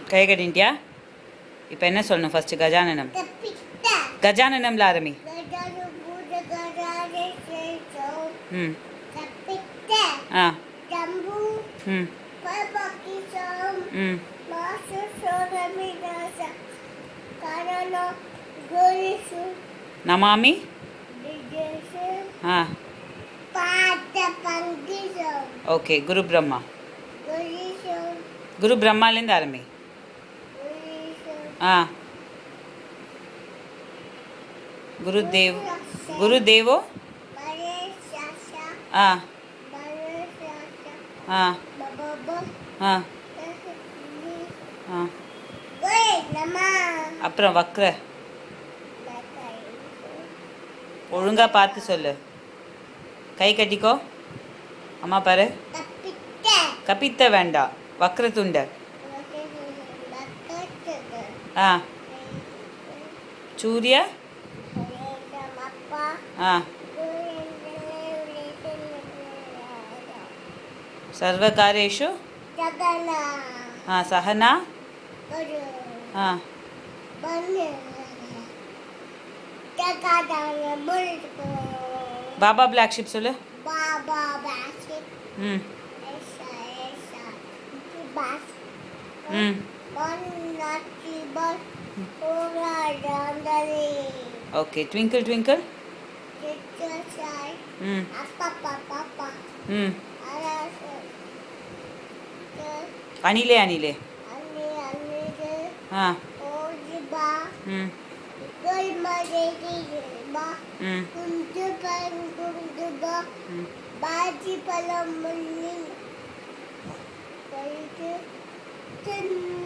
கை கட்டின்ட்டியா இப்போ என்ன சொல்லணும் ஃபஸ்ட்டு கஜானனம் கப்பிட்ட கஜானனம்ல ஆரம்பி கஜானு பூத கஜானே சேசோ ம் கப்பிட்ட ஆ ஜம்பு ம் பபக்கி சோம் ம் மாசு சோரமி நாச காரணோ குருசு நமாமி திஜேசு ஆ பாத்த பங்கிசோ ஓகே குரு பிரம்மா குருசு குரு பிரம்மாலேருந்து ஆரம்பி குருசு ஆ குருதேவ் குருதேவோ மரே சாசா ஆ மரே சாசா ஆ பபப ஆ ஆ குரு நமா அப்புறம் வக்ர ஒழுங்காக பார்த்து சொல்லு கை கட்டிக்கோ அம்மா பாரு கப்பிட்ட கபித்த வேண்டாம் வக்ர துண்ட ஆ சூரிய ஆ சர்வகாரேஷு ஆ சஹனா ஆ பாபா பிளாக் ஷிப் சொல்லு பாபா பாஸ்கெட் ம் ஏஷா ஏஷா பாஸ் ம் ஒன் நாட்டி பால் ஓரா டாண்டலி ஓகே ட்விங்கிள் ட்விங்கிள் சிச்சசாய் ம் அப்பா பாப்பா பா ம் அரச அணிலே அணிலே அன்னி அன்னிது ஆ ஓஜிபா ம் கோல்மரேடி பா ம் குஞ்சு பன் குஞ்சு பா ம் பாஜி பழம் முன்னி போயிட்டு சின்ன